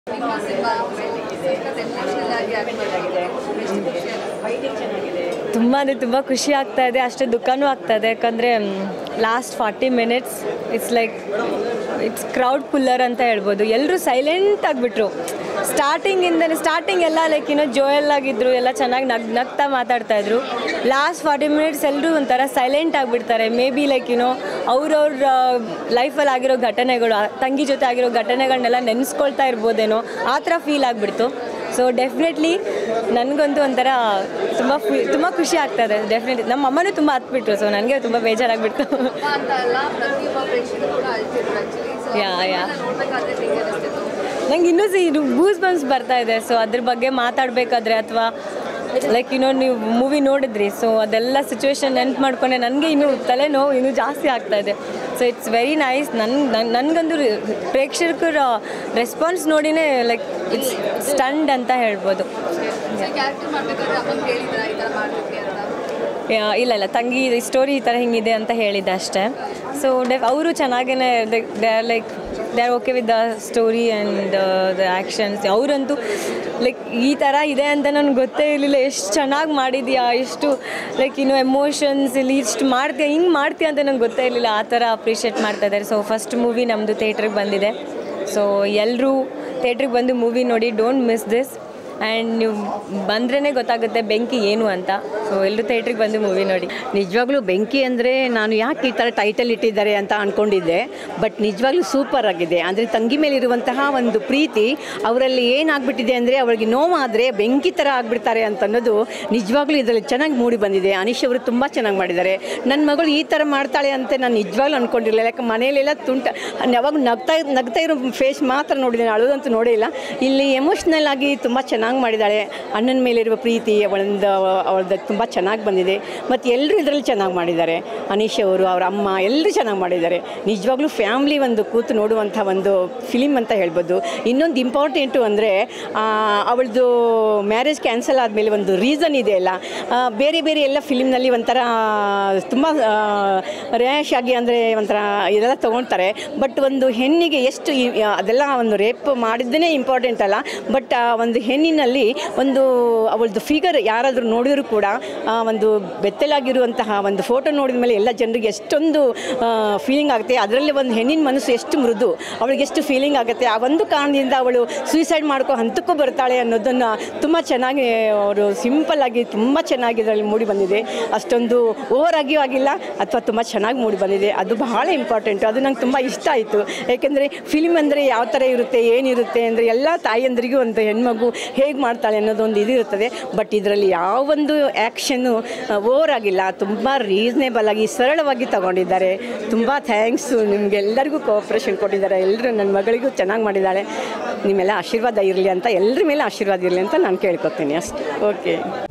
ನಿಮ್ಮ cinema emotional ಆಗಿ ಆಗಿದೆ ತುಂಬ ಅಂದರೆ ತುಂಬ ಖುಷಿ ಆಗ್ತಾ ಇದೆ ಅಷ್ಟೇ ದುಃಖನೂ ಆಗ್ತಾ ಇದೆ ಯಾಕಂದರೆ last forty minutes it's like it's crowd puller ಅಂತ ಹೇಳ್ಬೋದು ಎಲ್ಲರೂ ಸೈಲೆಂಟ್ ಆಗಿಬಿಟ್ರು ಸ್ಟಾರ್ಟಿಂಗಿಂದಲೇ ಸ್ಟಾರ್ಟಿಂಗ್ ಎಲ್ಲ ಲೈಕ್ ಏನೋ ಜೋಯಲ್ ಆಗಿದ್ರು ಎಲ್ಲ ಚೆನ್ನಾಗಿ ನಗ್ ನಗ್ತಾ ಮಾತಾಡ್ತಾ ಇದ್ರು ಲಾಸ್ಟ್ ಫಾರ್ಟಿ ಮಿನಿಟ್ಸ್ ಎಲ್ಲರೂ ಒಂಥರ ಸೈಲೆಂಟ್ ಆಗಿಬಿಡ್ತಾರೆ ಮೇ ಬಿ ಲೈಕ್ ಏನೋ ಅವ್ರವ್ರ ಲೈಫಲ್ಲಿ ಆಗಿರೋ ಘಟನೆಗಳು ಆ ತಂಗಿ ಜೊತೆ ಆಗಿರೋ ಘಟನೆಗಳನ್ನೆಲ್ಲ ನೆನೆಸ್ಕೊಳ್ತಾ ಇರ್ಬೋದೇನೋ ಆ ಥರ ಫೀಲ್ ಆಗಿಬಿಡ್ತು ಸೊ ಡೆಫಿನೆಟ್ಲಿ ನನಗಂತೂ ಒಂಥರ ತುಂಬ ಫಿ ತುಂಬ ಖುಷಿ ಆಗ್ತದೆ ಡೆಫಿನೆಟ್ಲಿ ನಮ್ಮ ಅಮ್ಮನೂ ತುಂಬ ಹತ್ಬಿಟ್ರು ಸೊ ನನಗೆ ತುಂಬ ಬೇಜಾರಾಗ್ಬಿಡ್ತು ಅಮ್ಮ ಅಂತ ಅಲ್ಲ ಪ್ರತಿಯೊಬ್ಬ ಪ್ರೇಕ್ಷಕರು ಕೂಡ ಅಳ್ತಿದ್ರು ಆಕ್ಚುಲಿ ಸೊ ಯಾ, ಯಾ. ನೋಡ್ಬೇಕಾದ್ರೆ ನಿಂಗೆ ಅನಿಸ್ತಿತ್ತು ನಂಗೆ ಇನ್ನೂ ಸಿ ಇದು ಬೂಸ್ ಬಂಪ್ಸ್ ಬರ್ತಾ ಇದೆ ಸೊ ಅದ್ರ ಬಗ್ಗೆ ಮಾತಾಡಬೇಕಾದ್ರೆ ಅಥವಾ ಲೈಕ್ ಇನ್ನೂ ನೀವು ಮೂವಿ ನೋಡಿದ್ರಿ ಸೊ ಅದೆಲ್ಲ ಸಿಚುವೇಶನ್ ನೆನ್ಪು ಮಾಡ್ಕೊಂಡೆ ನನಗೆ ಇನ್ನೂ ತಲೆನೋವು ಇನ್ನೂ ಜಾಸ್ತಿ ಆಗ್ತಾ ಇದೆ ಸೊ ಇಟ್ಸ್ ವೆರಿ ನೈಸ್ ನನ್ನ ನನಗಂತೂ ಪ್ರೇಕ್ಷಕರ ರೆಸ್ಪಾನ್ಸ್ ನೋಡಿನೇ ಲೈಕ್ ಇಟ್ಸ್ ಸ್ಟಂಡ್ ಅಂತ ಹೇಳ್ಬೋದು ಸೊ ಕ್ಯಾರೆಕ್ಟರ್ ಮಾಡ್ಬೇಕಾದ್ರೆ ಅಮ್ಮಂಗೆ ಹೇಳಿದ್ರ ಈ ಥರ ಮಾಡ್ಬೇಕು ಅಂತ ಯಾ, ಇಲ್ಲ ಇಲ್ಲ ತಂಗಿ ಸ್ಟೋರಿ ಈ ಥರ ಹಿಂಗಿದೆ ಅಂತ ಹೇಳಿದ್ದೆ ಅಷ್ಟೇ ಸೊ ಡೆಫ್ ಅವರು ಚೆನ್ನಾಗೇ they are like they are okay with the story and the actions ಅವರಂತೂ ಲೈಕ್ ಈ ಥರ ಇದೆ ಅಂತ ನನಗೆ ಗೊತ್ತೇ ಇರಲಿಲ್ಲ ಎಷ್ಟು ಚೆನ್ನಾಗಿ ಮಾಡಿದ್ಯಾ ಎಷ್ಟು ಲೈಕ್ ಇನ್ನು ಎಮೋಷನ್ಸ್ ಇಲ್ಲಿ ಇಷ್ಟು ಮಾಡ್ತೀಯ ಹಿಂಗೆ ಮಾಡ್ತೀಯ ಅಂತ ನಂಗೆ ಗೊತ್ತೇ ಇರಲಿಲ್ಲ ಆ ಥರ ಅಪ್ರಿಷಿಯೇಟ್ ಮಾಡ್ತಾ ಇದ್ದಾರೆ ಸೊ ಫಸ್ಟ್ ಮೂವಿ ನಮ್ಮದು ಥಿಯೇಟ್ರಿಗೆ ಬಂದಿದೆ ಸೊ ಎಲ್ಲರೂ ಥಿಯೇಟ್ರಿಗೆ ಬಂದು ಮೂವಿ ನೋಡಿ ಡೋಂಟ್ ಮಿಸ್ ದಿಸ್ ಆ್ಯಂಡ್ ನೀವು ಬಂದ್ರೇ ಗೊತ್ತಾಗುತ್ತೆ ಬೆಂಕಿ ಏನು ಅಂತ ಸೊ ಎಲ್ಲರೂ ಥಿಯೇಟ್ರಿಗೆ ಬಂದು ಮೂವಿ ನೋಡಿ ನಿಜವಾಗ್ಲೂ ಬೆಂಕಿ ಅಂದರೆ ನಾನು ಯಾಕೆ ಈ ಥರ ಟೈಟಲ್ ಇಟ್ಟಿದ್ದಾರೆ ಅಂತ ಅಂದ್ಕೊಂಡಿದ್ದೆ ಬಟ್ ನಿಜವಾಗ್ಲೂ ಸೂಪರ್ ಆಗಿದೆ ಅಂದರೆ ತಂಗಿ ಮೇಲಿರುವಂತಹ ಒಂದು ಪ್ರೀತಿ ಅವರಲ್ಲಿ ಏನಾಗ್ಬಿಟ್ಟಿದೆ ಅಂದರೆ ಅವಳಿಗೆ ನೋವಾದರೆ ಬೆಂಕಿ ಥರ ಆಗಿಬಿಡ್ತಾರೆ ಅಂತ ಅನ್ನೋದು ನಿಜವಾಗ್ಲೂ ಇದರಲ್ಲಿ ಚೆನ್ನಾಗಿ ಮೂಡಿ ಬಂದಿದೆ ಅನೀಶ್ ಅವರು ತುಂಬ ಚೆನ್ನಾಗಿ ಮಾಡಿದ್ದಾರೆ ನನ್ನ ಮಗಳು ಈ ಥರ ಮಾಡ್ತಾಳೆ ಅಂತ ನಾನು ನಿಜವಾಗ್ಲೂ ಅಂದ್ಕೊಂಡಿರಲಿಲ್ಲ ಯಾಕೆ ಮನೆಯಲ್ಲೆಲ್ಲ ತುಂಟ ಯಾವಾಗ ನಗ್ತಾ ನಗ್ತಾ ಇರೋ ಫೇಸ್ ಮಾತ್ರ ನೋಡಿದ್ದೇನೆ ಅಳೋದಂತೂ ನೋಡೇ ಇಲ್ಲ ಇಲ್ಲಿ ಎಮೋಷ್ನಲ್ ಆಗಿ ತುಂಬ ಚೆನ್ನಾಗಿ ಮಾಡಿದ್ದಾಳೆ ಅಣ್ಣನ ಮೇಲಿರುವ ಪ್ರೀತಿ ಅವಳೊಂದು ಅವಳದ್ದು ತುಂಬ ಚೆನ್ನಾಗಿ ಬಂದಿದೆ ಮತ್ತು ಎಲ್ಲರೂ ಇದರಲ್ಲಿ ಚೆನ್ನಾಗಿ ಮಾಡಿದ್ದಾರೆ ಅನೀಶ್ ಅವರು ಅವರ ಅಮ್ಮ ಎಲ್ಲರೂ ಚೆನ್ನಾಗಿ ಮಾಡಿದ್ದಾರೆ ನಿಜವಾಗ್ಲೂ ಫ್ಯಾಮ್ಲಿ ಒಂದು ಕೂತು ನೋಡುವಂಥ ಒಂದು ಫಿಲಿಮ್ ಅಂತ ಹೇಳ್ಬೋದು ಇನ್ನೊಂದು ಇಂಪಾರ್ಟೆಂಟು ಅಂದರೆ ಅವಳದು ಮ್ಯಾರೇಜ್ ಕ್ಯಾನ್ಸಲ್ ಆದಮೇಲೆ ಒಂದು ರೀಸನ್ ಇದೆ ಅಲ್ಲ ಆ, ಬೇರೆ ಬೇರೆ ಎಲ್ಲ ಫಿಲಿಮ್ನಲ್ಲಿ ಒಂಥರ ತುಂಬ ರ್ಯಾಶ್ ಆಗಿ ಅಂದರೆ ಒಂಥರ ಇದೆಲ್ಲ ತೊಗೊಳ್ತಾರೆ ಬಟ್ ಒಂದು ಹೆಣ್ಣಿಗೆ ಎಷ್ಟು ಈ- ಅದೆಲ್ಲ ಒಂದು ರೇಪ್ ಮಾಡಿದ್ದನೇ ಇಂಪಾರ್ಟೆಂಟ್ ಅಲ್ಲ ಬಟ್ ಆ ಒಂದು ಹೆಣ್ಣಿನಲ್ಲಿ ಒಂದು ಅವಳದು ಫಿಗರ್ ಯಾರಾದರೂ ನೋಡಿದರೂ ಕೂಡ ಆ ಒಂದು ಬೆತ್ತಲಾಗಿರುವಂತಹ ಒಂದು ಫೋಟೋ ನೋಡಿದ ಮೇಲೆ ಎಲ್ಲ ಜನರಿಗೆ ಎಷ್ಟೊಂದು ಫೀಲಿಂಗ್ ಆಗುತ್ತೆ ಅದರಲ್ಲಿ ಒಂದು ಹೆಣ್ಣಿನ ಮನಸ್ಸು ಎಷ್ಟು ಮೃದು ಅವಳಿಗೆ ಎಷ್ಟು ಫೀಲಿಂಗ್ ಆಗುತ್ತೆ ಆ ಒಂದು ಕಾರಣದಿಂದ ಅವಳು ಸೂಸೈಡ್ ಮಾಡ್ಕೋ ಹಂತಕ್ಕೂ ಬರ್ತಾಳೆ ಅನ್ನೋದನ್ನು ತುಂಬ ಚೆನ್ನಾಗಿ ಅವರು ಸಿಂಪಲ್ ಆಗಿ ತುಂಬ ಚೆನ್ನಾಗಿ ಇದರಲ್ಲಿ ಮೂಡಿ ಬಂದಿದೆ ಅಷ್ಟೊಂದು ಓವರ್ ಆಗಿಯೂ ಆಗಿಲ್ಲ ಅಥವಾ ತುಂಬ ಚೆನ್ನಾಗಿ ಮೂಡಿ ಬಂದಿದೆ ಅದು ಬಹಳ ಇಂಪಾರ್ಟೆಂಟು ಅದು ನಂಗೆ ತುಂಬ ಇಷ್ಟ ಆಯಿತು ಯಾಕೆಂದರೆ ಫಿಲ್ಮ್ ಅಂದರೆ ಯಾವ ಥರ ಇರುತ್ತೆ ಏನಿರುತ್ತೆ ಅಂದರೆ ಎಲ್ಲ ತಾಯಿಯಂದರಿಗೂ ಒಂದು ಹೆಣ್ಮಗು ಹೇಗೆ ಮಾಡ್ತಾಳೆ ಅನ್ನೋದೊಂದು ಇದಿರುತ್ತದೆ ಬಟ್ ಇದರಲ್ಲಿ ಯಾವೊಂದು ಆ್ಯಕ್ಷನ್ನು ಓವರ್ ಆಗಿಲ್ಲ ತುಂಬ ರೀಸನೇಬಲ್ ಆಗಿ ಸರಳವಾಗಿ ತಗೊಂಡಿದ್ದಾರೆ ತುಂಬ ಥ್ಯಾಂಕ್ಸು ನಿಮಗೆಲ್ಲರಿಗೂ ಕೋಆಪ್ರೇಷನ್ ಕೊಟ್ಟಿದ್ದಾರೆ ಎಲ್ಲರೂ ನನ್ನ ಮಗಳಿಗೂ ಚೆನ್ನಾಗಿ ಮಾಡಿದ್ದಾಳೆ ನಿಮ್ಮೆಲ್ಲ ಆಶೀರ್ವಾದ ಇರಲಿ ಅಂತ ಎಲ್ಲರ ಮೇಲೆ ಆಶೀರ್ವಾದ ಇರಲಿ ಅಂತ ನಾನು ಕೇಳ್ಕೊತೀನಿ ಅಷ್ಟೇ ಓಕೆ